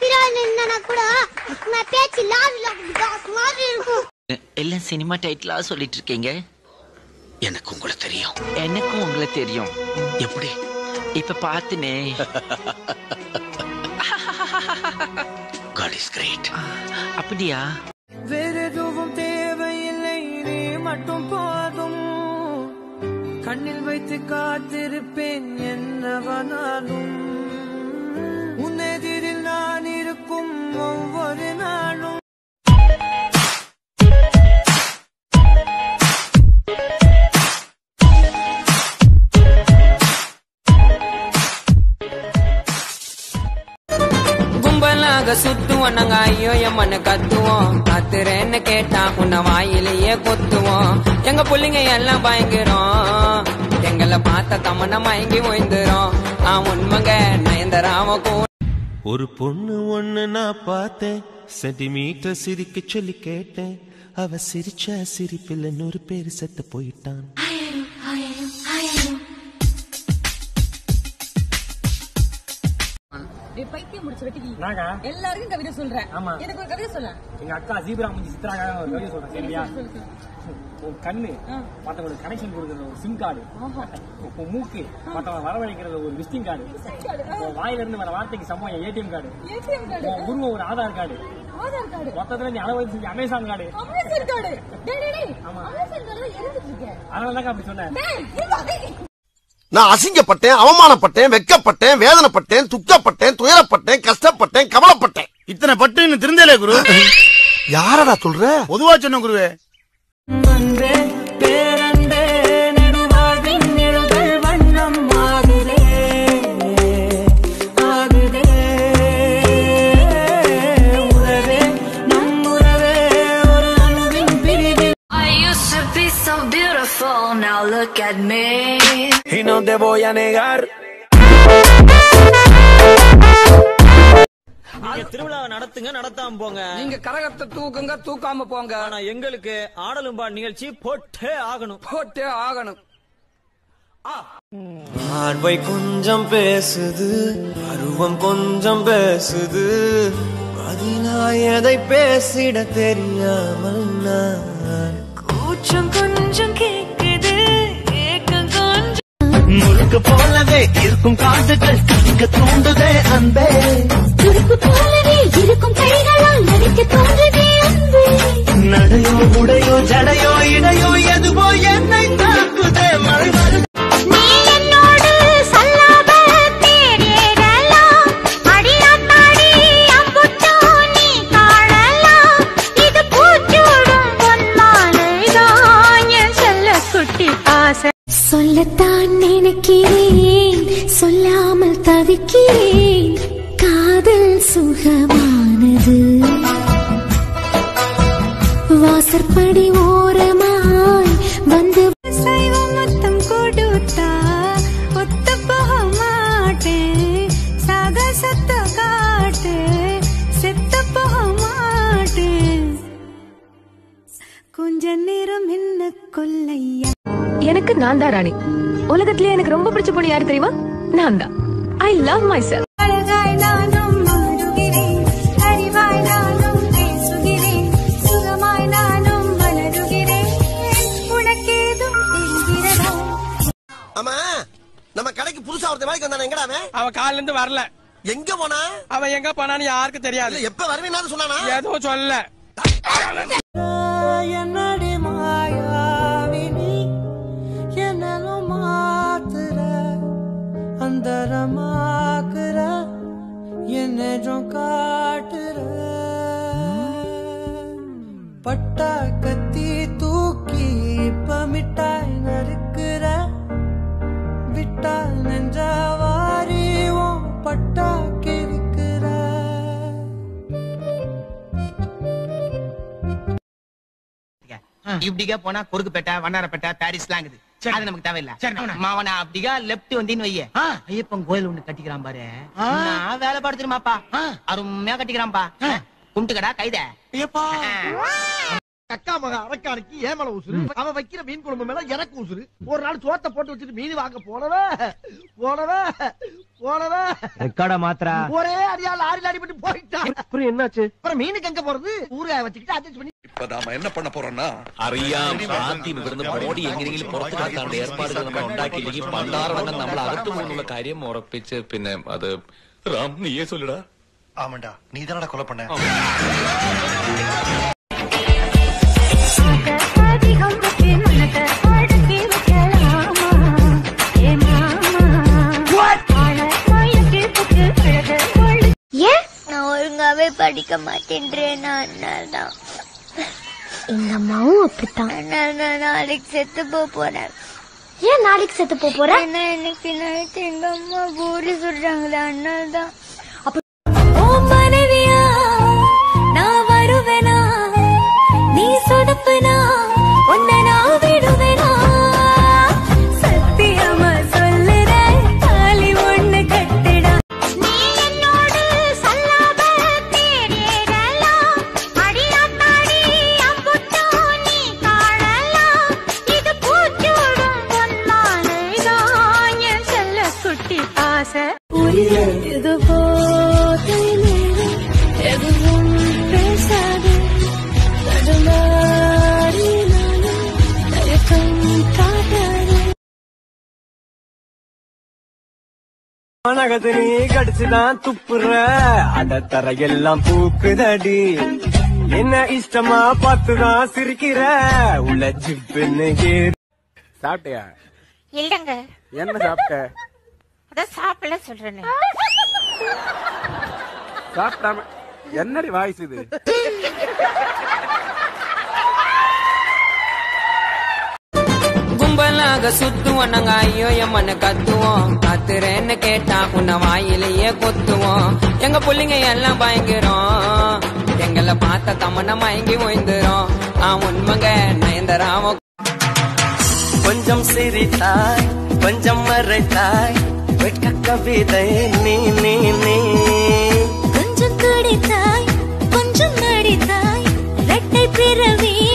பிரான் இருந்தா கூட நான் பேச்சு லாரில மாதிரி இருக்கும் எல்லாம் சினிமா டைட்டிலா சொல்லிட்டு இருக்கீங்க எனக்கு உங்களை தெரியும் எனக்கும் உங்களை தெரியும் எப்படி இப்ப பாத்துனே காட் இஸ் கிரேட் அப்படியா வேறெதுவும் தேவையில்லை நீ மட்டும் போதும் கண்ணில் வைத்து காத்திருப்பேன் என்னவனாலும் உன்னெதிரில் நான் இருக்கும் ஒவ்வொரு நாளும் கும்பலாக சுத்துவோம் நாங்க ஐயோ எம்மன்னு கத்துவோம் கத்துறேன்னு கேட்டா உன்னை வாயிலேயே கொத்துவோம் எங்க புள்ளைங்க எல்லாம் பயங்கரம் எங்களை பார்த்த தமன மயங்கி ஓய்ந்துரும் ஆ உண்மைங்க நயந்தராம கூட ஒரு பொண்ணு ஒண்ணு நான் பார்த்தேன் சென்டிமீட்டர் சிரிக்க சொல்லி கேட்டேன் அவ சிரிச்ச சிரிப்பில் நூறு பேர் செத்து போயிட்டான் டேய் பைத்தியம் முடிச்ச வெட்டிக்கு நாங்க எல்லாருக்கும் கவிதை சொல்றேன் ஆமா. எனக்கு ஒரு கவிதை சொல்ல எங்க அக்கா ஜீப்ரா முடிஞ்சு சித்ராக்காக ஒரு கவிதை சொல்றேன் சரியா உன் கண்ணு ஆ. மத்தவங்களுக்கு கனெக்ஷன் கொடுக்கறது ஒரு சிம் கார்டு உன் மூக்கு மத்தவங்க வரவழைக்கிறது ஒரு விசிட்டிங் கார்டு உன் வாயில இருந்து வர வார்த்தைக்கு சமம் ஏடிஎம் கார்டு ஏடிஎம் கார்டு உன் உருவம் ஒரு ஆதார் கார்டு ஆதார் கார்டு மொத்தத்துல நீ அளவு செஞ்ச அமேசான் கார்டு அமேசான் கார்டு டேய் டேய் டேய் ஆமா. அமேசான் கார்டுல எழுதிட்டு இருக்கேன் அதனால தான் அப்படி சொன்னேன் டேய் இருடா, நான் அசிங்கப்பட்டேன் அவமானப்பட்டேன் வெக்கப்பட்டேன் வேதனைப்பட்டேன் துக்கப்பட்டேன் துயரப்பட்டேன் கஷ்டப்பட்டேன் கவலைப்பட்டேன் இத்தனை பட்டு இன்னும் திருந்தலே குரு யாரடா சொல்ற பொதுவா சொன்ன குருவே அன்பே பேரன்பே நெடுவாழ்வின் நிழல்கள் வண்ணம் ஆகுதே ஆகுதே உறவே நம் உறவே ஒரு அணுவின் பிரிவில் I used to be so beautiful, now look at me. Y no te voy a negar நீங்க திருவிழாவை நடத்துங்க நடத்தாம போங்க நீங்க கரகத்தை தூக்குங்க தூக்காம போங்க ஆனா எங்களுக்கு ஆடலும்பா நிகழ்ச்சி போட்டே ஆகணும் போட்டே ஆகணும் பார்வை கொஞ்சம் பேசுது பருவம் கொஞ்சம் பேசுது பதிலா எதை பேசிட தெரியாமல் நான் கூச்சம் கொஞ்சம் கேக்குது ஏக்கம் கொஞ்சம் முழுக்க போலவே இருக்கும் காதுகள் கற்க தூண்டுதே அன்பே துருப்பு போலவே இருக்கும் கைகளால் நடிக்க தோன்றுதே அன்பு நடையோ உடையோ ஜடையோ இடையோ எதுவோ என்னை தாக்குதே மழை வருது நீ என்னோடு சொல்லாம தேடலாம் அடியாத்தாடி அம்புட்டோ நீ காணலாம் இது பூச்சூடும் பொன்மாலைதான் என் செல்ல குட்டி ஆசை சொல்லத்தான் நினைக்கிறேன் சொல்லாமல் தவிக்கிறேன் காதல் சுகமானது வாசற்படி ஓரமாய் வந்து மொத்தம் கொடுத்தா ஒத்த போக மாட்டேன் சாகசத்த காட்டு செத்த போக மாட்டேன் கொஞ்ச நேரம் என்ன கொல்லையா எனக்கு நான் தான் ராணி உலகத்திலே எனக்கு ரொம்ப பிடிச்ச பொண்ணு யாரு தெரியுமா நான் தான் ஐ லவ் மை செல்ஃப் அழகாய் நானும் மாறுகிறேன் அறிவாய் நானும் பேசுகிறேன் சுகமாய் நானும் வளருகிறேன் உனக்கேதும் தெரிகிறதா ஆமா நம்ம கடைக்கு புதுசா ஒருத்தன் வேலைக்கு வந்தானே எங்கடா அவன் அவன் காலில இருந்து வரல எங்க போனா அவன் எங்க போனான்னு யாருக்கும் தெரியாது இல்ல எப்ப வருவேன்னு சொன்னானா ஏதோ சொல்ல என்னடி மாயாவினி என்னலும் மாத்துற அந்தரமாக்குற என்னும் காட்டுற பட்டா கத்தி தூக்கி இப்ப மிட்டாய் நறுக்குற விட்டா நெஞ்ச வாரிவோம் பட்டா கிறுக்குற இப்படிக்கா போனா குறுக்குப்பேட்டை வண்ணாரப்பேட்டை பாரிஸ்லாம் இருக்குது அது நமக்கு தேவையில்ல மாவனா அப்படிக்கா லெப்ட் வந்தின்னு வைய ஐயப்பன் கோயில் ஒண்ணு கட்டிக்கிறான் பாரு நான் வேலை பாடு தெரியுமாப்பா அருமையா கட்டிக்கிறான்பா கும்பிட்டுக்கடா கைத அக்கா மக அரக்கானுக்கு ஏமல உசுரு அவ வைக்கிற மீன் குழம்பு மேல எனக்கு உசுரு ஒரு நாள் சோத்த போட்டு வச்சுட்டு மீன் வாங்க போனவ போனவ போனவ ரெக்கார்டா மாத்திரா ஒரே அடியா லாரில அடிபட்டு போயிட்டான் அப்புறம் என்னாச்சு அப்புறம் மீனுக்கு எங்க போறது ஊறுகாய வச்சுக்கிட்டு அட்ஜஸ்ட் பண்ணி இப்ப நாம என்ன பண்ண പോറോന്നാ അറിയാം ആദ്യം ഇവിടുന്ന് ബോഡി എങ്ങനെയെങ്കിലും പുറത്തു കടത്താണ്ട് ഏർപ്പാടുകൾ നമ്മൾ ഉണ്ടാക്കിയില്ലെങ്കിൽ പണ്ടാറടങ്ങാൻ നമ്മൾ അകത്തു പോകുന്നുള്ള കാര്യം ഉറപ്പിച്ച് പിന്നെ അത് റാം നീയേ ചൊല്ലടാ ஆமாண்டா நீ தானடா கொலை பண்ண அதிகம் பற்றி மனத அடக்கி வைக்கலாமா ஏ மாமா ஆள மயக்கி புட்டு அழக ஒளி ஏன் நான் ஒழுங்காவே படிக்க மாட்டேன்றேன் அதனால்தான் எங்க அம்மாவும் அப்படித்தான் அதனால நான் நாளைக்கு செத்து போக போறேன் ஏன் நாளைக்கு செத்து போப் போற ஏன்னா இன்னைக்கு நைட்டு எங்க அம்மா பூரி சொல்றாங்களே அதனால்தான் ஓ மனைவியா நான் வருவேனா நீ சொதப்புனா உன்னை நான் விடுவேனா சத்தியமா சொல்லுறேன் தாலி ஒண்ணு கட்டுடா நீ என்னோடு சொல்லாம தேடலாம் அடியாத்தாடி அம்புட்டோ நீ காணலாம் இது பூச்சூடும் பொன்மாலைதான் என் செல்ல குட்டி ஆசை இது போதை நேரம் எதுவும் பேசாது தடுமாறி நானும் தயக்கம் காட்டாது மாநகத்து நீ கடிச்சுதான் துப்புற அட தரையெல்லாம் பூக்குதடி என்ன இஷ்டமா பார்த்துதான் சிரிக்கிற உள்ள ஜிப்புன்னு ஏறி சாப்பிட்டியா இல்லங்க என்ன சாப்பிட்ட அதான் சாப்பிடல சொல்றேன்னு சாப்பிட்டாம என்னடி வாய்ஸ் இது கும்பலாக சுத்துவோம் நாங்க ஐயோ எம்மன்னு கத்துவோம் கத்துறேன்னு கேட்டா உன்னை வாயிலேயே கொத்துவோம் எங்க புள்ளைங்க எல்லாம் பயங்கரம் எங்களை பார்த்த தமன மயங்கி ஓய்ந்துரும் ஆ உண்மைங்க நயந்தராம கொஞ்சம் சிரித்தாய் கொஞ்சம் மறைத்தாய் வெட்க கவிதை நீ நீ நீ கொஞ்சம் துடித்தாய் கொஞ்சம் நடித்தாய் ரெட்டை பிறவி